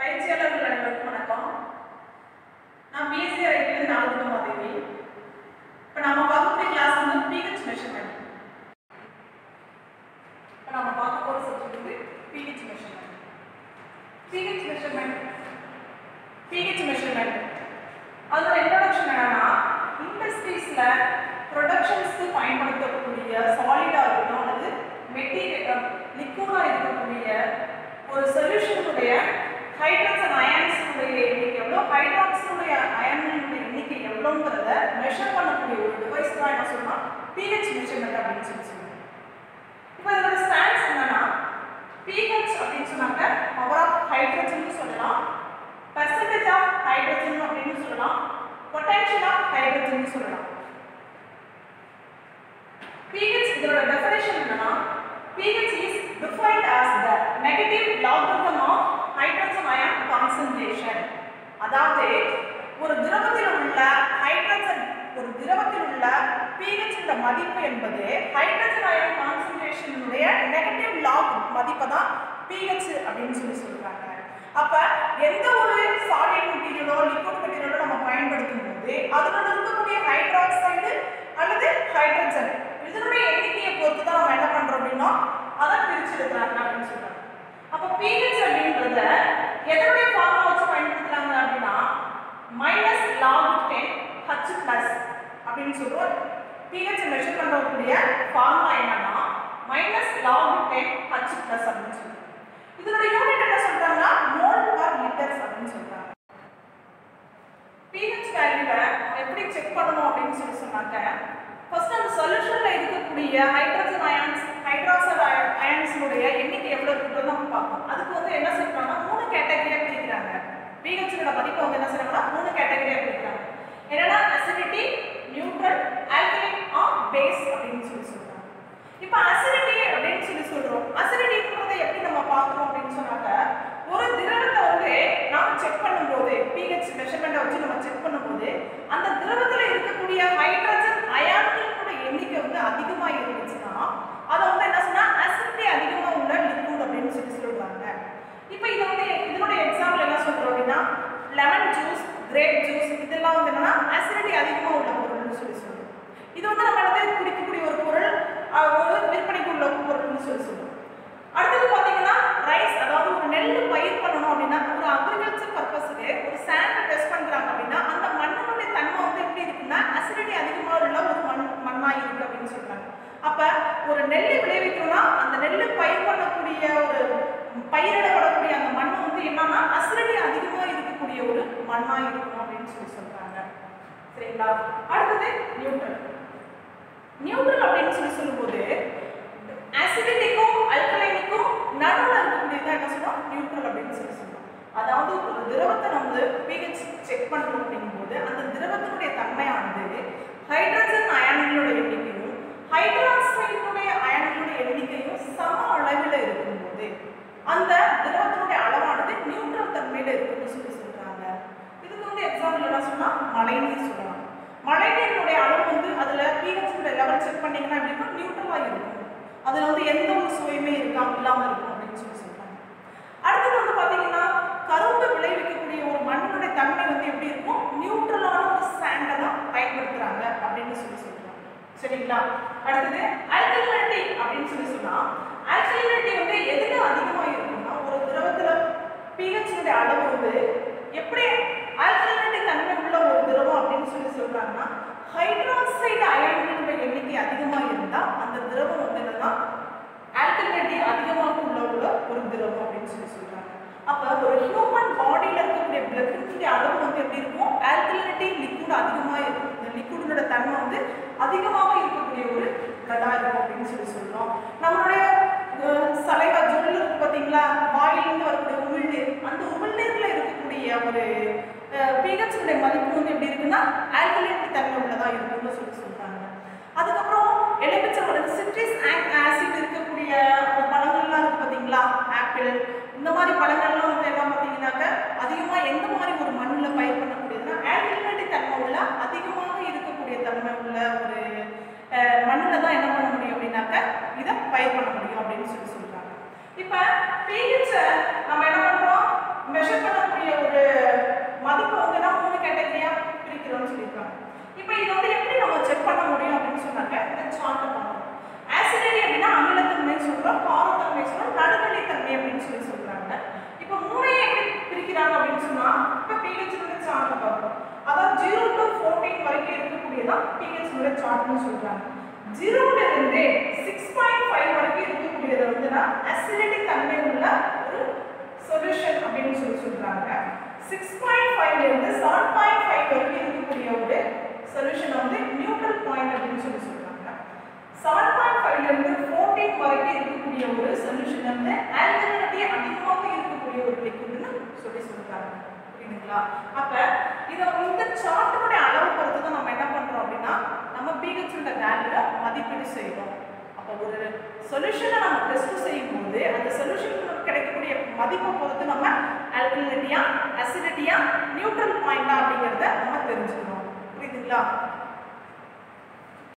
பயிற்சியாளர்கள் அனைவருக்கும் வணக்கம் நான் பிஎஸ்சி ரைட்டிலிருந்து நாகரிக மாதேவி இப்போ நம்ம பார்க்கக்கூடிய கிளாஸ் வந்து பிஹெச் மெஷர்மெண்ட் இப்போ நம்ம பார்க்க போகிற சப்ஜெக்ட் வந்து pH measurement pH measurement pH measurement அதோட இன்ட்ரோடக்ஷன் என்னன்னா இண்டஸ்ட்ரீஸில் ப்ரொடக்ஷன்ஸ்க்கு பயன்படுத்தக்கூடிய சாலிடாக இருக்கட்டும் அல்லது மெட்டீரியல் லிக்விடாக இருக்கக்கூடிய ஒரு சொல்யூஷனுடைய ஹைட்ரக்ஸ் அண்ட் அயன்ஸுடைய எண்ணிக்கை எவ்வளோ ஹைட்ராக்ஸுடைய அயன்களுடைய எண்ணிக்கை எவ்வளோங்கிறத மெஷர் பண்ணக்கூடிய ஒரு டிவைஸ் தான் என்ன சொல்லலாம் பிஹெச் மெஷர்மெண்ட் அப்படின்னு சொல்லி சொல்லுவோம் இப்போ இதோட ஸ்டாண்ட்ஸ் என்னன்னா பிஹெச் அப்படின்னு சொன்னாக்க பவர் ஆஃப் ஹைட்ரஜன் சொல்லலாம் பர்சன்டேஜ் ஆஃப் ஹைட்ரஜன் அப்படின்னு சொல்லலாம் பொட்டன்ஷியல் ஆஃப் ஹைட்ரஜன் சொல்லலாம் pH இதோட definition என்னன்னா pH is defined as the negative logarithm of hydrogen ion concentration அதாவது ஒரு திரவத்தில் உள்ள ஹைட்ரஜன் ஒரு திரவத்தில் உள்ள pH உள்ள மதிப்பு என்பது ஹைட்ரஜன் அயன் கான்சன்ட்ரேஷனுடைய நெகட்டிவ் லாக் மதிப்பை தான் pH அப்படின்னு சொல்லி சொல்றாங்க அப்ப எந்த ஒரு சாலிட் மெட்டீரியலோ லிக்விட் மெட்டீரியலோ நம்ம பயன்படுத்தும் போது அதனோட இருக்கக்கூடிய ஹைட்ராக்சைடு அல்லது ஹைட்ரஜன் இதனுடைய எண்ணிக்கையை பொறுத்து தான் நம்ம என்ன பண்றோம் அப்படின்னா அதை பிரிச்சு எடுக்கிறாங்க அப்படின்னு சொல்றாங்க அப்ப pH அப்படின்றத எதனுடைய ஃபார்முலா வச்சு பயன்படுத்துறாங்க அப்படின்னா minus log ten H plus அப்படின்னு சொல்றோம் pH மெஷர் பண்ணக்கூடிய ஃபார்முலா என்னன்னா minus log ten H plus அப்படின்னு சொல்றோம் இதனுடைய யூனிட் என்ன சொல்றாங்கன்னா மோல் பர் லிட்டர்ஸ் அப்படின்னு சொல்றாங்க pH வேல்யூவை எப்படி செக் பண்ணணும் அப்படின்னு சொல்லி சொன்னாக்க ஃபர்ஸ்ட் அந்த சொல்யூஷன்ல இருக்கக்கூடிய ஹைட்ரஜன் அயான்ஸ் ஹைட்ராக்சைடு அயான்ஸினுடைய எண்ணிக்கை எவ்வளவு இருக்குன்றத நம்ம பார்ப்போம் அதுக்கு வந்து என்ன செய்யறாங்கன்னா மூணு கேட்டகரியா பிரிக்கிறாங்க பிஹெச்சோட மதிப்பை வந்து என்ன செய்யறாங்கன்னா மூணு கேட்டகரியா பிரிக்கிறாங்க என்னன்னா acidity neutral alkaline or base அப்படின்னு சொல்லி சொல்றாங்க இப்போ அசிடிட்டி அப்படின்னு சொல்லி சொல்றோம் அசிடிட்டின்றதை எப்படி நம்ம பார்க்கறோம் அப்படின்னு சொன்னாக்க ஒரு திரவத்தை வந்து நாம செக் பண்ணும்போது பிஹெச் மெஷர்மெண்ட்டை வச்சு நம்ம செக் பண்ணும்போது அந்த திரவத்துல இருக்கக்கூடிய ஹைட்ரஜன் அயான்களோட எண்ணிக்கை வந்து அதிகமா இருந்துச்சுன்னா அதை வந்து என்ன சொன்னா அசிடிட்டி அதிகமா உள்ள லிக்விட் அப்படின்னு சொல்லி சொல்றாங்க இப்போ இது வந்து இதனோட எக்ஸாம்பிள் என்ன சொல்றோம் அப்படின்னா லெமன் ஜூஸ் கிரேப் ஜூஸ் இதெல்லாம் வந்து என்னன்னா அசிடிட்டி அதிகமா உள்ள பொருள்னு சொல்லி சொல்றோம் இது வந்து நம்ம இடத்துல குடிக்கக்கூடிய ஒரு பொருள் அஹ், ஒரு விற்பனைக்கு உள்ள பொருள்னு சொல்லி சொல்றோம் அடுத்தது பாத்தீங்கன்னா ரைஸ் அதாவது ஒரு நெல் பயிர் பண்ணணும் அப்படின்னா ஒரு அக்ரிகல்ச்சர் பர்பஸ்க்கு ஒரு சாண்டை டெஸ்ட் பண்றாங்க அப்படின்னா அந்த மண்ணினுடைய தன்மை வந்து எப்படி இருக்குன்னா அசிடிட்டி அதிகமா உள்ள ஒரு மண் மண்ணா இருக்கு அப்படின்னு சொல்றாங்க அப்ப ஒரு நெல்லை விளைவிக்கணும்னா அந்த நெல்லு பயிர் பண்ணக்கூடிய ஒரு பயிரிடப்படக்கூடிய அந்த மண் வந்து என்னன்னா அசிடிட்டி அதிகமா இருக்கக்கூடிய ஒரு மண்ணா இருக்கணும் அப்படின்னு சொல்லி சொல்றாங்க சரிங்களா அடுத்தது நியூட்ரல் நியூட்ரல் அப்படின்னு சொல்லி சொல்லும்போது அசிடிட்டிக்கும் அல்கலைனுக்கும் நடுவில் இருக்கக்கூடியதான் என்ன சொல்றோம் நியூட்ரல் அப்படின்னு சொல்லி சொல்றோம் அதாவது ஒரு திரவத்தை நம்ம வந்து pH செக் பண்றோம் அப்படிங்கும்போது அந்த திரவத்தினுடைய தன்மையானது ஹைட்ரஜன் அயன்களோட எண்ணிக்கையும் ஹைட்ராக்சைடுடைய அயன்களுடைய எண்ணிக்கையும் சம அளவில் இருக்கும்போது அந்த திரவத்தினுடைய அளவானது நியூட்ரல் தன்மையில இருக்குன்னு சொல்லி சொல்றாங்க இதுக்கு வந்து எக்ஸாம்பிள் என்ன சொன்னா மழைநீர் சொல்லலாம் மழைநீருடைய அளவு வந்து அதுல pH உடைய லெவல் செக் பண்ணீங்கன்னா எப்படி இருக்கும் நியூட்ரலா இருக்கும் அதுல வந்து எந்த ஒரு சுவையுமே இருக்காம இல்லாம இருக்கும் அப்படின்னு சொல்லி சொல்றாங்க அடுத்தது வந்து பாத்தீங்கன்னா கரும்பு விளைவிக்கக்கூடிய ஒரு மண்ணினுடைய தன்மை வந்து எப்படி இருக்கும் நியூட்ரலான ஒரு சாண்டை தான் பயன்படுத்துறாங்க அப்படின்னு சொல்லி சொல்றாங்க சரிங்களா அடுத்தது ஆல்கலினிட்டி அப்படின்னு சொல்லி சொன்னா ஆல்கலினிட்டி வந்து எதுல அதிகமா இருக்கும்னா ஒரு திரவத்துல pH உடைய அளவு வந்து எப்படி ஆல்கலினிட்டி தன்மை உள்ள ஒரு திரவம் அப்படின்னு சொல்லி சொல்றாங்கன்னா ஹைட்ராக்சைடு அயன்களுடைய எண்ணிக்கை அதிகமா இருந்தா அந்த திரவம் வந்து என்னன்னா ஆல்கலினிட்டி அதிகமாக உள்ள உள்ள ஒரு திரவம் அப்படின்னு சொல்லி சொல்றாங்க அப்ப ஒரு ஹியூமன் பாடியில இருக்கக்கூடிய பிளட்டினுடைய அளவு வந்து எப்படி இருக்கும் ஆல்கலினிட்டி லிக்விட் அதிகமா இருக்கும் இந்த லிக்விடோட தன்மை வந்து அதிகமாக இருக்கக்கூடிய ஒரு பிளட்டா இருக்கும் அப்படின்னு சொல்லி சொல்றோம் நம்மளுடைய அஹ், சலைவா ஜொல் இருக்கு பாத்தீங்களா வாயிலிருந்து வரக்கூடிய உமிழ்நீர் அந்த உமிழ்நீர்ல இருக்கக்கூடிய ஒரு pH உடைய மதிப்பு வந்து எப்படி இருக்குன்னா ஆல்கலினிட்டி தன்மை உள்ளதா இருக்கும்னு சொல்லி சொல்றாங்க அதுக்கப்புறம் எலுமிச்சை சிட்ரிஸ் ஆசிட் இருக்கக்கூடிய அந்த பழங்கள்லாம் இருக்கு பாத்தீங்களா ஆப்பிள் இந்த மாதிரி பழங்கள்லாம் வந்து என்ன பார்த்தீங்கன்னாக்க அதிகமாக எந்த மாதிரி ஒரு மண்ணில் பயிர் பண்ணக்கூடியதுன்னா ஆல்கலினிட்டி தன்மை உள்ள அதிகமாக இருக்கக்கூடிய தன்மை உள்ள ஒரு மண்ணில் தான் என்ன பண்ண முடியும் அப்படின்னாக்க இதை பயிர் பண்ண முடியும் அப்படின்னு சொல்லி சொல்றாங்க இப்போ pH நம்ம என்ன பண்றோம் மெஷர் பண்ண மேக்ஸிமம் நடுநிலை தன்மை அப்படின்னு சொல்லி சொல்றாங்க இப்போ மூணையே எப்படி பிரிக்கிறாங்க அப்படின்னு சொன்னா இப்போ pH உடைய சார்ட் பார்ப்போம் அதாவது ஜீரோ டு ஃபோர்டீன் வரைக்கும் இருக்கக்கூடியதான் pH உடைய சார்ட்னு சொல்றாங்க ஜீரோல இருந்து சிக்ஸ் பாயிண்ட் ஃபைவ் வரைக்கும் இருக்கக்கூடியது வந்துன்னா அசிடிக் தன்மை உள்ள ஒரு சொல்யூஷன் அப்படின்னு சொல்லி சொல்றாங்க சிக்ஸ் பாயிண்ட் ஃபைவ்ல இருந்து செவன் பாயிண்ட் ஃபைவ் வரைக்கும் இருக்கக்கூடிய ஒரு சொல்யூஷன் வந்து நியூட்ரல் பாயிண்ட் அப்படின்னு சொல்லி சொல்றாங்க செவன் பாயிண்ட் ஃபைவ்ல இருந்து ஃபோர்டீன் வரைக்கும் இருக்கக்கூடிய ஒரு சொல்யூஷன் வந்து ஆல்கலினிட்டி அதிகமாக இருக்கக்கூடிய ஒரு லிக்விட்னு சொல்லி சொல்றாங்க புரியுதுங்களா அப்ப இத இந்த சார்ட்டினுடைய அளவு பொறுத்து தான் நம்ம என்ன பண்றோம் அப்படின்னா நம்ம pH உள்ள வேல்யூ மதிப்பீடு செய்றோம் அப்போ ஒரு சொல்யூஷனை நம்ம டெஸ்ட் செய்யும்போது அந்த சொல்யூஷன் கிடைக்கக்கூடிய மதிப்பை பொறுத்து நம்ம ஆல்கலினிட்டியா அசிடிட்டியா நியூட்ரல் பாயிண்டா அப்படிங்கிறத நம்ம தெரிஞ்சுக்கணும் புரியுதுங்களா